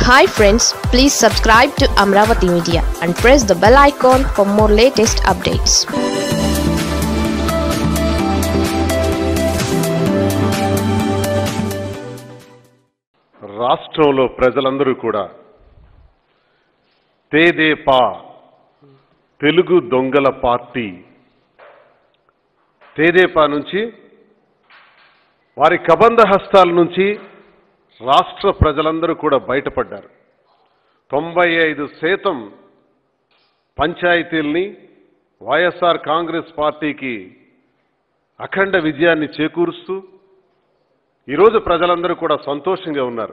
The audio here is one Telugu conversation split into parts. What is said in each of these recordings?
hi friends please subscribe to Amaravati media and press the bell icon for more latest updates రాష్ట్రంలో ప్రజలందరూ కూడా తేదేపా తెలుగు దొంగల పార్టీ తేదేపా నుంచి వారి కబంధ హస్తాల నుంచి రాష్ట్ర ప్రజలందరూ కూడా బయటపడ్డారు తొంభై ఐదు శాతం పంచాయతీల్ని వైఎస్ఆర్ కాంగ్రెస్ పార్టీకి అఖండ విజయాన్ని చేకూరుస్తూ ఈరోజు ప్రజలందరూ కూడా సంతోషంగా ఉన్నారు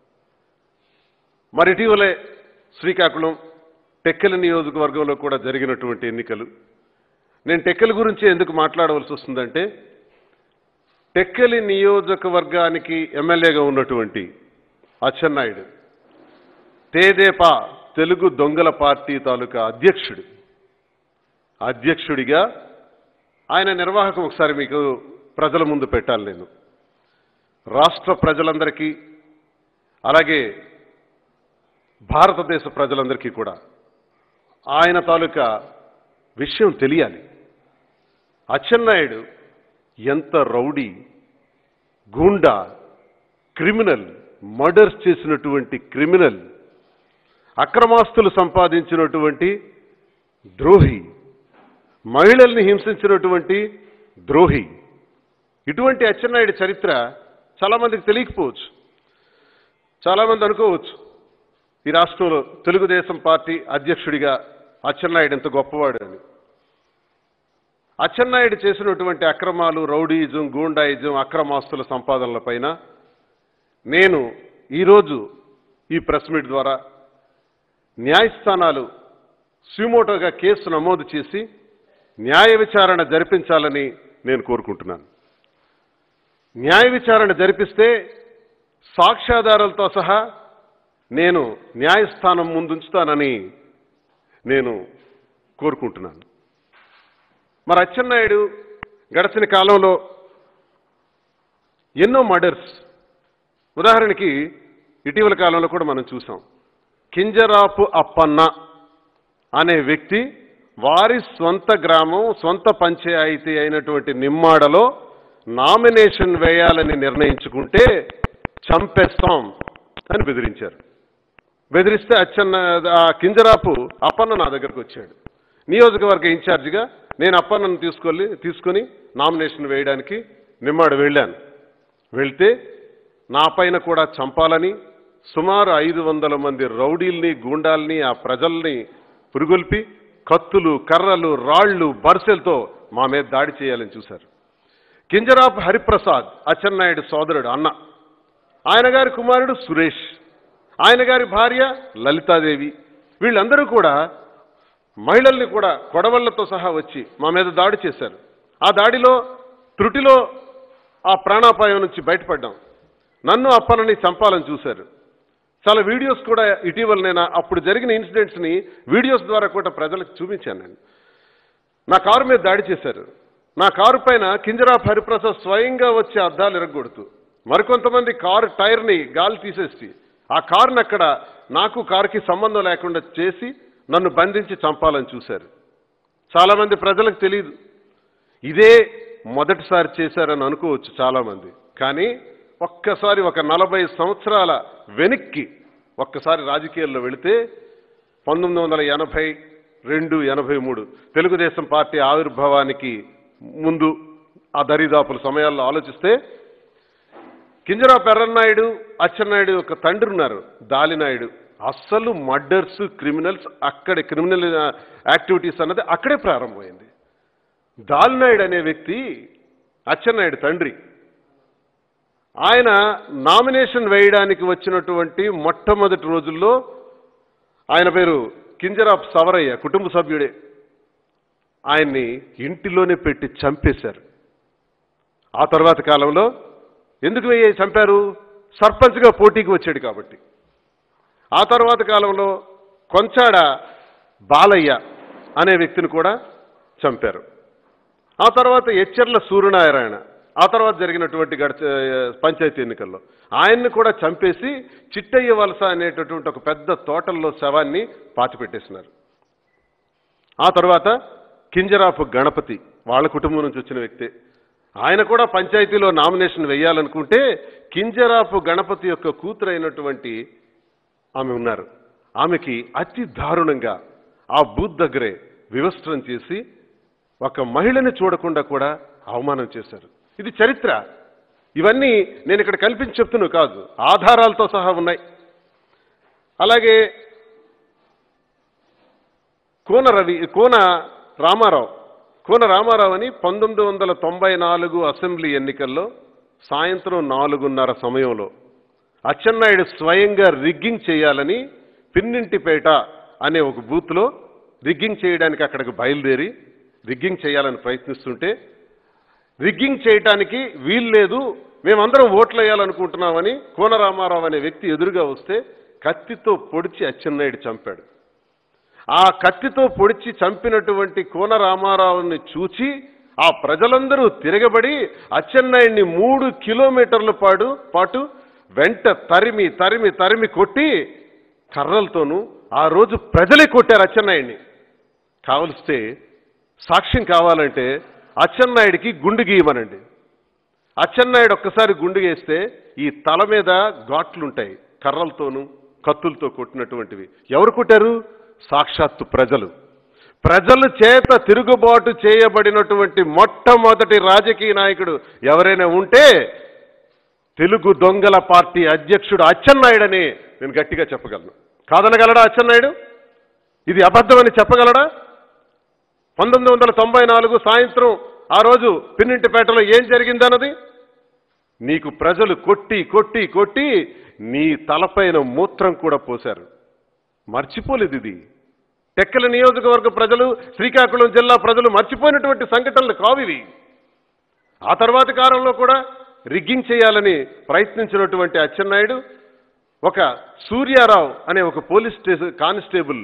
మరి ఇటీవలే శ్రీకాకుళం టెక్కలి నియోజకవర్గంలో కూడా జరిగినటువంటి ఎన్నికలు నేను టెక్కలి గురించి ఎందుకు మాట్లాడవలసి వస్తుందంటే టెక్కలి నియోజకవర్గానికి ఎమ్మెల్యేగా ఉన్నటువంటి అచ్చెన్నాయుడు తేదేపా తెలుగు దొంగల పార్టీ తాలూకా అధ్యక్షుడు అధ్యక్షుడిగా ఆయన నిర్వాహకం ఒకసారి మీకు ప్రజల ముందు పెట్టాలి నేను రాష్ట్ర ప్రజలందరికీ అలాగే భారతదేశ ప్రజలందరికీ కూడా ఆయన తాలూకా విషయం తెలియాలి అచ్చెన్నాయుడు ఎంత రౌడీ గూండా క్రిమినల్ మర్డర్స్ చేసినటువంటి క్రిమినల్ అక్రమాస్తులు సంపాదించినటువంటి ద్రోహి మహిళల్ని హింసించినటువంటి ద్రోహి ఇటువంటి అచ్చెన్నాయుడి చరిత్ర చాలామందికి తెలియకపోవచ్చు చాలామంది అనుకోవచ్చు ఈ రాష్ట్రంలో తెలుగుదేశం పార్టీ అధ్యక్షుడిగా అచ్చెన్నాయుడు ఎంత గొప్పవాడు అని అచ్చెన్నాయుడు చేసినటువంటి అక్రమాలు రౌడీయిజం గూండాయిజం అక్రమాస్తుల సంపాదనలపైన నేను ఈరోజు ఈ ప్రెస్ మీట్ ద్వారా న్యాయస్థానాలు సుమోటోగా కేసు నమోదు చేసి న్యాయ విచారణ జరిపించాలని నేను కోరుకుంటున్నాను న్యాయ విచారణ జరిపిస్తే సాక్ష్యాధారాలతో సహా నేను న్యాయస్థానం ముందుంచుతానని నేను కోరుకుంటున్నాను మరి అచ్చెన్నాయుడు గడిచిన కాలంలో ఎన్నో మర్డర్స్ ఉదాహరణకి ఇటీవల కాలంలో కూడా మనం చూసాం కింజరాపు అప్పన్న అనే వ్యక్తి వారి స్వంత గ్రామం స్వంత పంచాయతీ అయినటువంటి నిమ్మాడలో నామినేషన్ వేయాలని నిర్ణయించుకుంటే చంపేస్తాం అని బెదిరించారు బెదిరిస్తే అచ్చన్న ఆ కింజరాపు అప్పన్న నా దగ్గరకు వచ్చాడు నియోజకవర్గ ఇన్ఛార్జిగా నేను అప్పన్నను తీసుకొని తీసుకొని నామినేషన్ వేయడానికి నిమ్మాడు వెళ్ళాను వెళ్తే నా పైన కూడా చంపాలని సుమారు ఐదు వందల మంది రౌడీల్ని గూండాల్ని ఆ ప్రజల్ని పురుగొల్పి కత్తులు కర్రలు రాళ్ళు బర్సెలతో మా మీద దాడి చేయాలని చూశారు కింజరాపు హరిప్రసాద్ అచ్చెన్నాయుడు సోదరుడు అన్న ఆయన గారి కుమారుడు సురేష్ ఆయన గారి భార్య లలితాదేవి వీళ్ళందరూ కూడా మహిళల్ని కూడా కొడవళ్లతో సహా వచ్చి మా మీద దాడి చేశారు ఆ దాడిలో త్రుటిలో ఆ ప్రాణాపాయం నుంచి బయటపడ్డాం నన్ను అప్పనని చంపాలని చూశారు చాలా వీడియోస్ కూడా ఇటీవల నేను అప్పుడు జరిగిన ఇన్సిడెంట్స్ని వీడియోస్ ద్వారా కూడా ప్రజలకు చూపించాను నేను నా కారు మీద దాడి చేశారు నా కారు పైన కింజరాఫ్ హరిప్రసాద్ స్వయంగా వచ్చి అద్దాలు ఇరగొడుతూ మరికొంతమంది కారు టైర్ని గాలి తీసేసి ఆ కారుని అక్కడ నాకు కారుకి సంబంధం లేకుండా చేసి నన్ను బంధించి చంపాలని చూశారు చాలామంది ప్రజలకు తెలియదు ఇదే మొదటిసారి చేశారని అనుకోవచ్చు చాలామంది కానీ ఒక్కసారి ఒక నలభై సంవత్సరాల వెనక్కి ఒక్కసారి రాజకీయాల్లో వెళితే పంతొమ్మిది వందల ఎనభై రెండు ఎనభై మూడు తెలుగుదేశం పార్టీ ఆవిర్భావానికి ముందు ఆ దరిదాపుల సమయాల్లో ఆలోచిస్తే కింజరా పెర్రన్నాయుడు అచ్చెన్నాయుడు ఒక తండ్రి ఉన్నారు దాలినాయుడు అస్సలు మర్డర్స్ క్రిమినల్స్ అక్కడే క్రిమినల్ యాక్టివిటీస్ అన్నది అక్కడే ప్రారంభమైంది దాలినాయుడు అనే వ్యక్తి అచ్చెన్నాయుడు తండ్రి ఆయన నామినేషన్ వేయడానికి వచ్చినటువంటి మొట్టమొదటి రోజుల్లో ఆయన పేరు కింజరాప్ సవరయ్య కుటుంబ సభ్యుడే ఆయన్ని ఇంటిలోనే పెట్టి చంపేశారు ఆ తర్వాత కాలంలో ఎందుకు వేయ చంపారు సర్పంచ్గా పోటీకి వచ్చాడు కాబట్టి ఆ తర్వాత కాలంలో కొంచాడ బాలయ్య అనే వ్యక్తిని కూడా చంపారు ఆ తర్వాత ఎచ్చెర్ల సూర్యనారాయణ ఆ తర్వాత జరిగినటువంటి గడిచ పంచాయతీ ఎన్నికల్లో ఆయన్ని కూడా చంపేసి చిట్టయ్య వలస అనేటటువంటి ఒక పెద్ద తోటల్లో శవాన్ని పాతిపెట్టేసినారు ఆ తర్వాత కింజరాపు గణపతి వాళ్ళ కుటుంబం నుంచి వచ్చిన వ్యక్తే ఆయన కూడా పంచాయతీలో నామినేషన్ వేయాలనుకుంటే కింజరాపు గణపతి యొక్క కూతురైనటువంటి ఆమె ఉన్నారు ఆమెకి అతి దారుణంగా ఆ బూత్ దగ్గరే వివస్త్రం చేసి ఒక మహిళని చూడకుండా కూడా అవమానం చేశారు ఇది చరిత్ర ఇవన్నీ నేను ఇక్కడ కల్పించి చెప్తున్నాను కాదు ఆధారాలతో సహా ఉన్నాయి అలాగే కోన రవి కోన రామారావు కోన రామారావు అని పంతొమ్మిది వందల తొంభై నాలుగు అసెంబ్లీ ఎన్నికల్లో సాయంత్రం నాలుగున్నర సమయంలో అచ్చెన్నాయుడు స్వయంగా రిగ్గింగ్ చేయాలని పిన్నింటిపేట అనే ఒక బూత్లో రిగ్గింగ్ చేయడానికి అక్కడికి బయలుదేరి రిగ్గింగ్ చేయాలని ప్రయత్నిస్తుంటే రిగ్గింగ్ చేయటానికి వీల్లేదు మేమందరం ఓట్లు వేయాలనుకుంటున్నామని కోన రామారావు అనే వ్యక్తి ఎదురుగా వస్తే కత్తితో పొడిచి అచ్చెన్నాయుడు చంపాడు ఆ కత్తితో పొడిచి చంపినటువంటి కోన రామారావుని చూచి ఆ ప్రజలందరూ తిరగబడి అచ్చెన్నాయుడిని మూడు కిలోమీటర్ల పాటు పాటు వెంట తరిమి తరిమి తరిమి కొట్టి కర్రలతోనూ ఆ రోజు ప్రజలే కొట్టారు అచ్చెన్నాయుడిని కావలిస్తే సాక్ష్యం కావాలంటే అచ్చెన్నాయుడికి గుండు గీయమనండి అచ్చెన్నాయుడు ఒక్కసారి గుండు వేస్తే ఈ తల మీద ఘాట్లుంటాయి కర్రలతోనూ కత్తులతో కొట్టినటువంటివి ఎవరు కొట్టారు సాక్షాత్తు ప్రజలు ప్రజల చేత తిరుగుబాటు చేయబడినటువంటి మొట్టమొదటి రాజకీయ నాయకుడు ఎవరైనా ఉంటే తెలుగు దొంగల పార్టీ అధ్యక్షుడు అచ్చెన్నాయుడని నేను గట్టిగా చెప్పగలను కాదనగలడా అచ్చెన్నాయుడు ఇది అబద్ధమని చెప్పగలడా పంతొమ్మిది వందల తొంభై నాలుగు సాయంత్రం ఆ రోజు పిన్నింటిపేటలో ఏం జరిగిందన్నది నీకు ప్రజలు కొట్టి కొట్టి కొట్టి నీ తలపైన మూత్రం కూడా పోశారు మర్చిపోలేదు ఇది టెక్కల నియోజకవర్గ ప్రజలు శ్రీకాకుళం జిల్లా ప్రజలు మర్చిపోయినటువంటి సంఘటనలు కావివి ఆ తర్వాతి కాలంలో కూడా రిగ్గింగ్ చేయాలని ప్రయత్నించినటువంటి అచ్చెన్నాయుడు ఒక సూర్యారావు అనే ఒక పోలీస్ స్టేషన్ కానిస్టేబుల్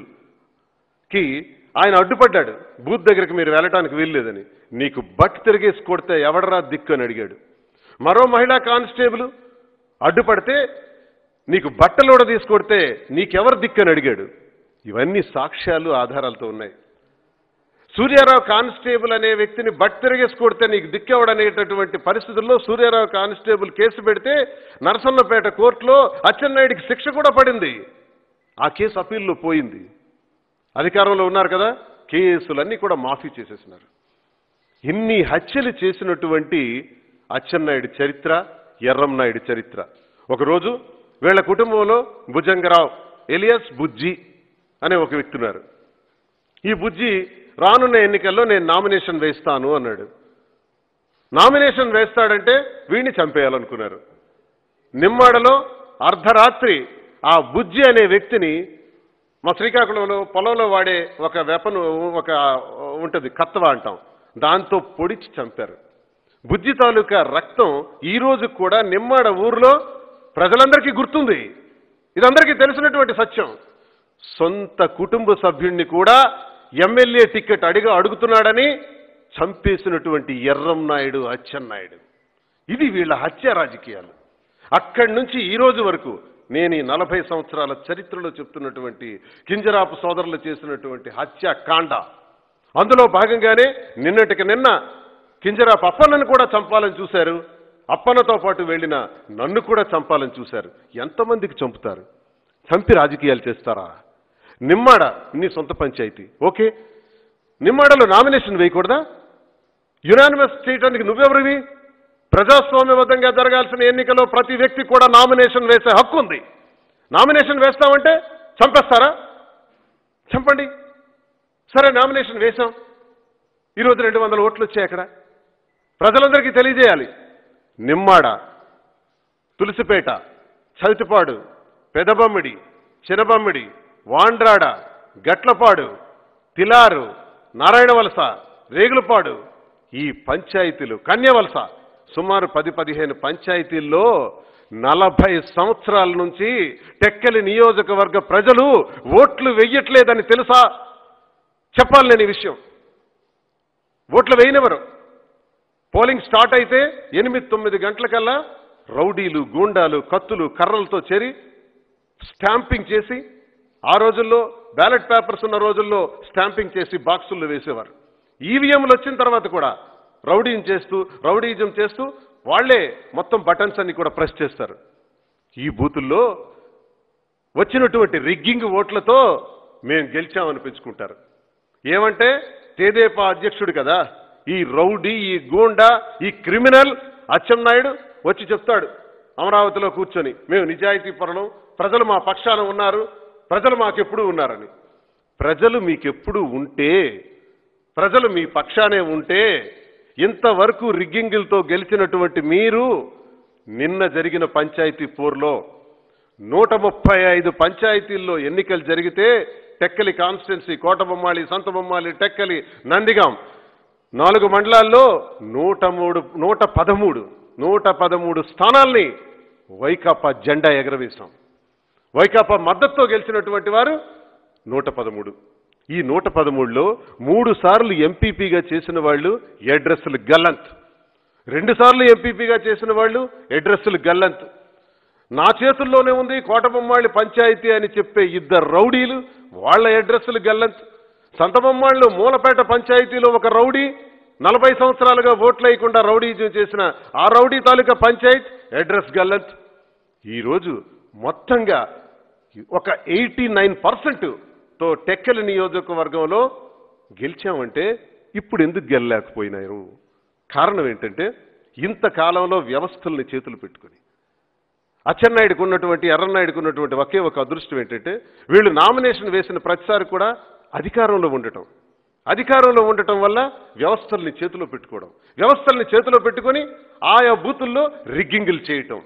కి ఆయన అడ్డుపడ్డాడు బూత్ దగ్గరికి మీరు వెళ్ళటానికి వీల్లేదని నీకు బట్ తిరిగేసి కొడితే ఎవడరా దిక్కు అని అడిగాడు మరో మహిళా కానిస్టేబుల్ అడ్డుపడితే నీకు బట్టలోడ తీసుకొడితే నీకెవరు దిక్కు అని అడిగాడు ఇవన్నీ సాక్ష్యాలు ఆధారాలతో ఉన్నాయి సూర్యారావు కానిస్టేబుల్ అనే వ్యక్తిని బట్ తిరిగేసి కొడితే నీకు దిక్కెవడనేటటువంటి పరిస్థితుల్లో సూర్యారావు కానిస్టేబుల్ కేసు పెడితే నరసన్నపేట కోర్టులో అచ్చెన్నాయుడికి శిక్ష కూడా పడింది ఆ కేసు అప్పీల్లో పోయింది అధికారంలో ఉన్నారు కదా కేసులన్నీ కూడా మాఫీ చేసేసినారు ఇన్ని హత్యలు చేసినటువంటి అచ్చెన్నాయుడి చరిత్ర ఎర్రంనాయుడి చరిత్ర ఒకరోజు వీళ్ళ కుటుంబంలో భుజంగరావు ఎలియస్ బుజ్జి అనే ఒక వ్యక్తి ఉన్నారు ఈ బుజ్జి రానున్న ఎన్నికల్లో నేను నామినేషన్ వేస్తాను అన్నాడు నామినేషన్ వేస్తాడంటే వీడిని చంపేయాలనుకున్నారు నిమ్మాడలో అర్ధరాత్రి ఆ బుజ్జి అనే వ్యక్తిని మా శ్రీకాకుళంలో పొలంలో వాడే ఒక వెపను ఒక ఉంటుంది కత్తవ అంటాం దాంతో పొడిచి చంపారు బుజ్జి తాలూకా రక్తం ఈ రోజు కూడా నిమ్మాడ ఊరిలో ప్రజలందరికీ గుర్తుంది ఇదందరికీ తెలిసినటువంటి సత్యం సొంత కుటుంబ సభ్యుణ్ణి కూడా ఎమ్మెల్యే టికెట్ అడిగా అడుగుతున్నాడని చంపేసినటువంటి ఎర్రం నాయుడు అచ్చెన్నాయుడు ఇది వీళ్ళ హత్య రాజకీయాలు అక్కడి నుంచి ఈ రోజు వరకు నేను ఈ నలభై సంవత్సరాల చరిత్రలో చెప్తున్నటువంటి కింజరాపు సోదరులు చేసినటువంటి హత్య కాండ అందులో భాగంగానే నిన్నటికి నిన్న కింజరాపు అప్పన్నను కూడా చంపాలని చూశారు అప్పన్నతో పాటు వెళ్ళిన నన్ను కూడా చంపాలని చూశారు ఎంతమందికి చంపుతారు చంపి రాజకీయాలు చేస్తారా నిమ్మాడ నీ సొంత పంచాయతీ ఓకే నిమ్మాడలో నామినేషన్ వేయకూడదా యునానిమస్ చేయడానికి నువ్వెవరివి ప్రజాస్వామ్యబద్ధంగా జరగాల్సిన ఎన్నికలో ప్రతి వ్యక్తి కూడా నామినేషన్ వేసే హక్కు ఉంది నామినేషన్ వేస్తామంటే చంపేస్తారా చంపండి సరే నామినేషన్ వేశాం ఈరోజు రెండు వందల ఓట్లు వచ్చాయి అక్కడ ప్రజలందరికీ తెలియజేయాలి నిమ్మాడ తులసిపేట చవితిపాడు పెదబమ్మిడి చినబమ్మిడి వాండ్రాడ గట్లపాడు తిలారు నారాయణవలస రేగులపాడు ఈ పంచాయతీలు కన్యవలస సుమారు పది పదిహేను పంచాయతీల్లో నలభై సంవత్సరాల నుంచి టెక్కలి నియోజకవర్గ ప్రజలు ఓట్లు వెయ్యట్లేదని తెలుసా చెప్పాలి నేను ఈ విషయం ఓట్లు వేయనివ్వరు పోలింగ్ స్టార్ట్ అయితే ఎనిమిది తొమ్మిది గంటలకల్లా రౌడీలు గూండాలు కత్తులు కర్రలతో చేరి స్టాంపింగ్ చేసి ఆ రోజుల్లో బ్యాలెట్ పేపర్స్ ఉన్న రోజుల్లో స్టాంపింగ్ చేసి బాక్సుల్లో వేసేవారు ఈవీఎంలు వచ్చిన తర్వాత కూడా రౌడీని చేస్తూ రౌడీజం చేస్తూ వాళ్ళే మొత్తం బటన్స్ అన్ని కూడా ప్రెస్ చేస్తారు ఈ బూతుల్లో వచ్చినటువంటి రిగ్గింగ్ ఓట్లతో మేము గెలిచామనిపించుకుంటారు ఏమంటే తేదేపా అధ్యక్షుడు కదా ఈ రౌడీ ఈ గూండా ఈ క్రిమినల్ అచ్చెన్నాయుడు వచ్చి చెప్తాడు అమరావతిలో కూర్చొని మేము నిజాయితీ పరులం ప్రజలు మా పక్షాన ఉన్నారు ప్రజలు మాకెప్పుడు ఉన్నారని ప్రజలు మీకెప్పుడు ఉంటే ప్రజలు మీ పక్షానే ఉంటే ఇంతవరకు రిగ్గింగులతో గెలిచినటువంటి మీరు నిన్న జరిగిన పంచాయతీ పోర్లో నూట ముప్పై ఐదు పంచాయతీల్లో ఎన్నికలు జరిగితే టెక్కలి కాన్స్టిట్యున్సీ కోటబొమ్మాళి సంతబొమ్మాళి టెక్కలి నందిగాం నాలుగు మండలాల్లో నూట మూడు నూట పదమూడు నూట పదమూడు స్థానాల్ని వైకాపా జెండా ఎగరవేశాం వైకాపా మద్దతుతో గెలిచినటువంటి వారు నూట పదమూడు ఈ నూట పదమూడులో మూడు సార్లు ఎంపీపీగా చేసిన వాళ్ళు అడ్రస్లు గల్లంత్ రెండు సార్లు ఎంపీపీగా చేసిన వాళ్ళు అడ్రస్లు గల్లంత్ నా చేతుల్లోనే ఉంది కోటబొమ్మాళ్ళి పంచాయతీ అని చెప్పే ఇద్దరు రౌడీలు వాళ్ళ అడ్రస్లు గల్లంత్ సంతబొమ్మాళ్ళు మూలపేట పంచాయతీలో ఒక రౌడీ నలభై సంవత్సరాలుగా ఓట్లు వేయకుండా రౌడీజం చేసిన ఆ రౌడీ తాలూకా పంచాయత్ అడ్రస్ గల్లంత్ ఈరోజు మొత్తంగా ఒక ఎయిటీ నైన్ తో టెక్కలి నియోజకవర్గంలో గెలిచామంటే ఇప్పుడు ఎందుకు గెలలేకపోయినారు కారణం ఏంటంటే ఇంతకాలంలో వ్యవస్థల్ని చేతులు పెట్టుకుని అచ్చెన్నాయుడికి ఉన్నటువంటి ఎర్రన్నాయుడికి ఉన్నటువంటి ఒకే ఒక అదృష్టం ఏంటంటే వీళ్ళు నామినేషన్ వేసిన ప్రతిసారి కూడా అధికారంలో ఉండటం అధికారంలో ఉండటం వల్ల వ్యవస్థల్ని చేతిలో పెట్టుకోవడం వ్యవస్థల్ని చేతిలో పెట్టుకొని ఆయా బూతుల్లో రిగ్గింగులు చేయటం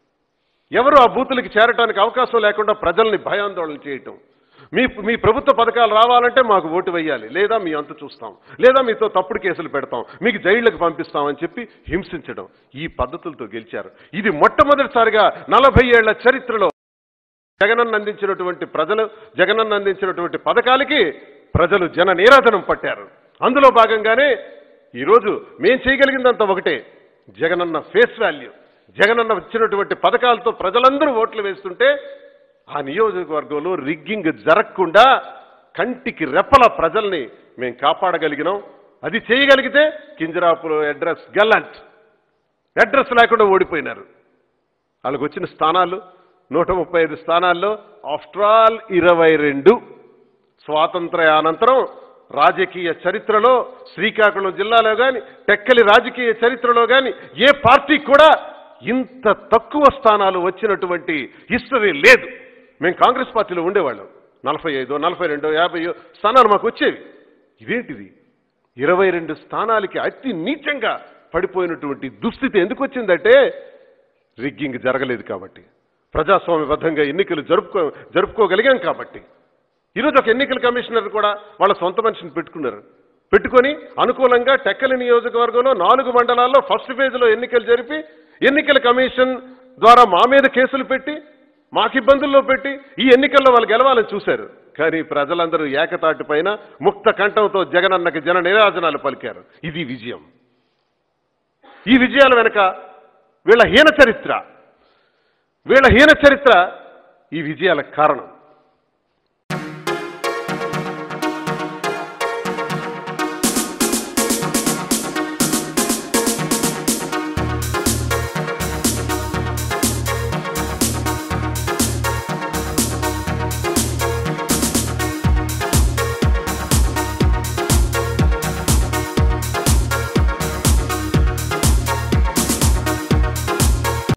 ఎవరు ఆ బూతులకి చేరటానికి అవకాశం లేకుండా ప్రజల్ని భయాందోళన చేయటం మీ మీ ప్రభుత్వ పథకాలు రావాలంటే మాకు ఓటు వేయాలి లేదా మీ అంతు చూస్తాం లేదా మీతో తప్పుడు కేసులు పెడతాం మీకు జైళ్లకు పంపిస్తామని చెప్పి హింసించడం ఈ పద్ధతులతో గెలిచారు ఇది మొట్టమొదటిసారిగా నలభై ఏళ్ల చరిత్రలో జగనన్న అందించినటువంటి ప్రజలు జగనన్న అందించినటువంటి పథకాలకి ప్రజలు జన నీరాధనం పట్టారు అందులో భాగంగానే ఈరోజు మేం చేయగలిగిందంత ఒకటే జగనన్న ఫేస్ వాల్యూ జగనన్న ఇచ్చినటువంటి పథకాలతో ప్రజలందరూ ఓట్లు వేస్తుంటే ఆ నియోజకవర్గంలో రిగ్గింగ్ జరగకుండా కంటికి రెప్పల ప్రజల్ని మేము కాపాడగలిగినాం అది చేయగలిగితే కింజరాపులో అడ్రస్ గల్లంట్ అడ్రస్ లేకుండా ఓడిపోయినారు వాళ్ళకి వచ్చిన స్థానాలు నూట ముప్పై ఐదు స్థానాల్లో ఆఫ్టర్ ఆల్ ఇరవై రెండు స్వాతంత్ర అనంతరం రాజకీయ చరిత్రలో శ్రీకాకుళం జిల్లాలో కానీ టెక్కలి రాజకీయ చరిత్రలో కానీ ఏ పార్టీ కూడా ఇంత తక్కువ స్థానాలు వచ్చినటువంటి హిస్టరీ లేదు మేము కాంగ్రెస్ పార్టీలో ఉండేవాళ్ళం నలభై ఐదో నలభై రెండో యాభైయో స్థానాలు మాకు వచ్చేవి ఇదేంటిది ఇరవై రెండు స్థానాలకి అతి నీచంగా పడిపోయినటువంటి దుస్థితి ఎందుకు వచ్చిందంటే రిగ్గింగ్ జరగలేదు కాబట్టి ప్రజాస్వామ్యబద్ధంగా ఎన్నికలు జరుపుకో జరుపుకోగలిగాం కాబట్టి ఈరోజు ఒక ఎన్నికల కమిషనర్ కూడా వాళ్ళ సొంత మనిషిని పెట్టుకున్నారు పెట్టుకొని అనుకూలంగా టెక్కలి నియోజకవర్గంలో నాలుగు మండలాల్లో ఫస్ట్ ఫేజ్లో ఎన్నికలు జరిపి ఎన్నికల కమిషన్ ద్వారా మా మీద కేసులు పెట్టి మాకు ఇబ్బందుల్లో పెట్టి ఈ ఎన్నికల్లో వాళ్ళు గెలవాలని చూశారు కానీ ప్రజలందరూ ఏకతాటి పైన ముక్త కంఠంతో జగనన్నకి జన నిరాజనాలు పలికారు ఇది విజయం ఈ విజయాల వెనక వీళ్ళ హీన చరిత్ర వీళ్ళ హీన చరిత్ర ఈ విజయాలకు కారణం